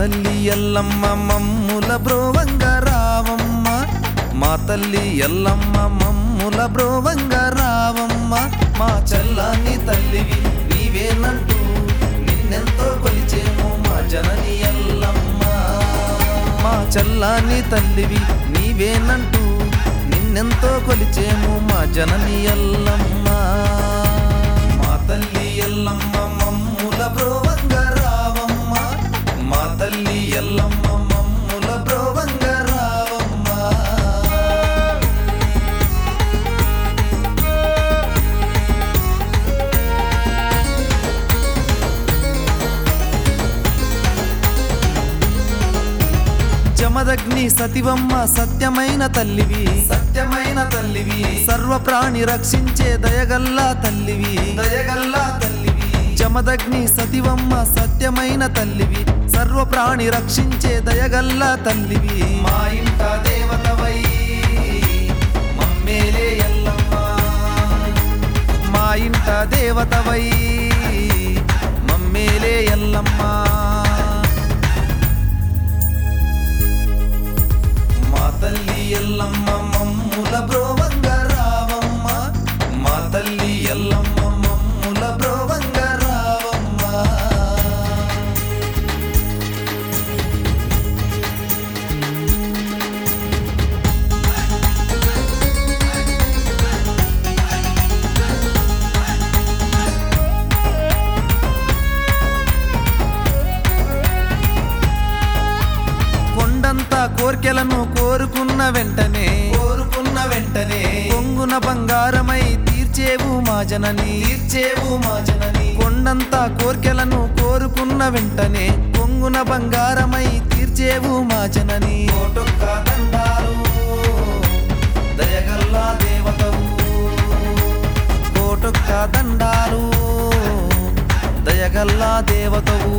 తల్లి ఎల్లమ్మ మమ్ముల బ్రోవంగ రావమ్మ మా తల్లి ఎల్లమ్మ మమ్ముల బ్రోవంగ రావమ్మ మా చల్లని తల్లివి నీవేనంటూ నిన్నెంతో కొలిచేమో మా జనని ఎల్లమ్మ మా చల్లని తల్లివి నీవేనంటూ నిన్నెంతో కొలిచేము మా జనని ఎల్లమ్మ మా తల్లి ఎల్లమ్మ మమ్ముల బ్రోవంగ రావమ్మ మా తల్లి ఎల్లమ్మ మమ్ముల బ్రోవంగ రావమ్మ జమదగ్ని సతివమ్మ సత్యమైన తల్లివి సత్యమైన తల్లివి సర్వ ప్రాణి రక్షించే దయగల్లా తల్లివి దయగల్లా తల్లివి జమదగ్ని సతివమ్మ సత్యమైన తల్లివి సర్వ ప్రాణి రక్షించే దయగల్లా తల్లివి మా ఇంట దేవతవై మమ్మేలే ఎల్లమ్మ మా ఇంట దేవతవై మమ్మేలే ఎల్లమ్మ మా తల్లి ఎల్లమ్మ మమ్ముల బ్రోవంగ రావమ్మ మా తల్లి ఎల్లమ్మ మమ్ముల బ్రోవంగ రావమ్మ కొండంత కోర్కెలను కోరుకున్న వెంటనే కోరుకున్న వెంటనే కొంగున బంగారమై తీర్చేవు మా జనని తీర్చేవు మా జనని కొండంత కోర్కెలను కోరుకున్న వెంటనే కొంగున బంగారమై తీర్చేవు మా జనని కోటొక్క దండాలు దయగల్లా దేవతవు కోటొక్క దండాలు దయగల్లా దేవతవు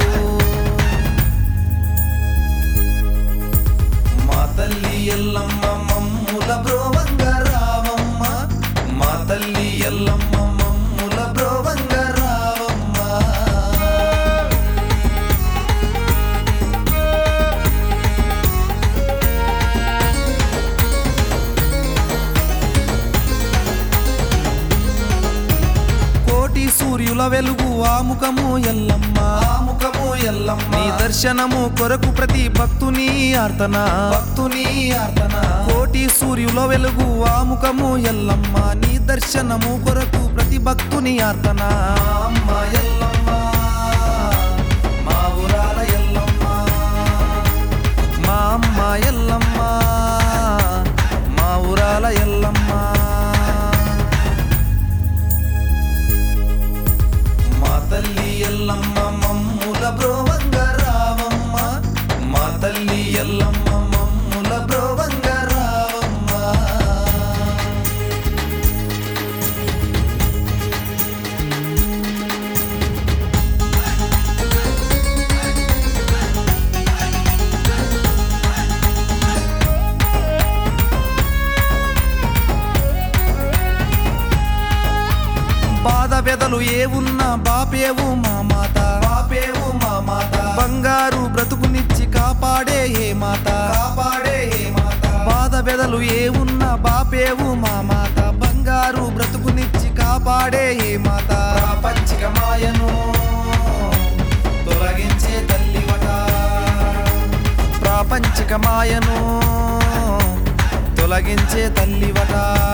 మా తల్లి ఎల్లమ్మ మమ్ముల బ్రోవంగ రావమ్మ మా తల్లి ఎల్లమ్మ మమ్ముల బ్రోవంగ రావమ్మ కోటి సూర్యుల వెలుగు ఆముఖము ఎల్లమ్మ ఆముఖము ఎల్లమ్మ నీ దర్శనము కొరకు ప్రతి భక్తుని ఆర్తన భక్తుని ఆర్తన కోటి సూర్యుల వెలుగు ఆముఖము ఎల్లమ్మ నీ దర్శనము కొరకు ప్రతి భక్తుని ఆర్తన అమ్మ ఎల్లమ్మ మా ఊరాల ఎల్లమ్మ మా అమ్మ ఎల్లమ్మ మా ఊరాల ఎల్లమ్మ మా తల్లి ఎల్లమ్మ మమ్ముల బ్రోవంగ రావమ్మ మా తల్లి ఎల్లమ్మ మమ్ముల బ్రోవంగ రావమ్మ బాధ వెదలు ఏ ఉన్నా బాపేవు మా మాత బాపేవు మా మాత బంగారు బ్రతుకునిచ్చి కాపాడే ఏ మాత కాపాడే ఏ మాత బాధ వెదలు ఏ ఉన్నా బాపేవు మా మాత బంగారు బ్రతుకునిచ్చి కాపాడే ఏ మాత ప్రాపంచిక మాయను తొలగించే తల్లివట ప్రాపంచిక మాయను తొలగించే తల్లివట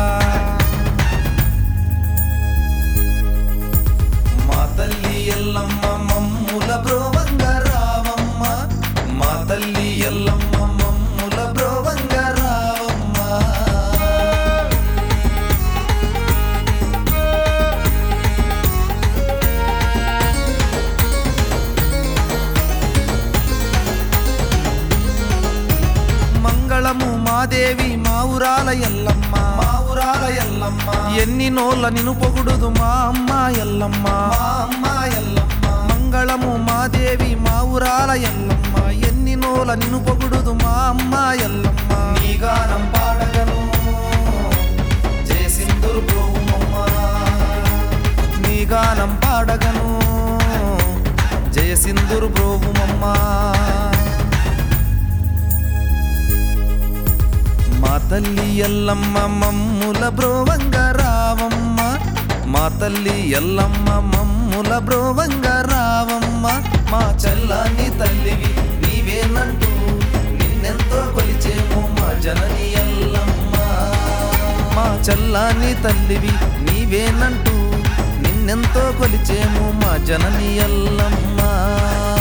మా తల్లి ఎల్లమ్మ మమ్ముల బ్రోవంగ రావమ్మ మా తల్లి ఎల్లమ్మ మమ్ముల బ్రోవంగ రావమ్మ మంగళము మాదేవి మా ఊరాల ఎల్లమ్మ మా ఊరాల ఎల్లమ్మ ఎన్ని నోళ్ళ నిను పొగుడుదు మా అమ్మ ఎల్లమ్మ మా అమ్మ ఎల్లమ్మ మంగళము మాదేవి మా ఊరాల ఎల్లమ్మ ఎన్ని నోల నిను పొగుడుదు మా అమ్మ ఎల్లమ్మ నీ గానం పాడగను చేసిందురు బ్రోమమ్మ నీ గానం పాడగను జయసింధురు బ్రోవుమమ్మా మా తల్లి ఎల్లమ్మ మమ్ముల బ్రోవంగ రావమ్మ మా తల్లి ఎల్లమ్మ మమ్ముల బ్రోవంగ రావమ్మ మా చెల్లాని తల్లివి నీవేనంటూ నిన్నెంతో కొలిచేమో మా జనని ఎల్లమ్మ మా చల్లాని తల్లివి నీవేనంటూ నిన్నెంతో కొలిచేము మా జనని ఎల్లమ్మ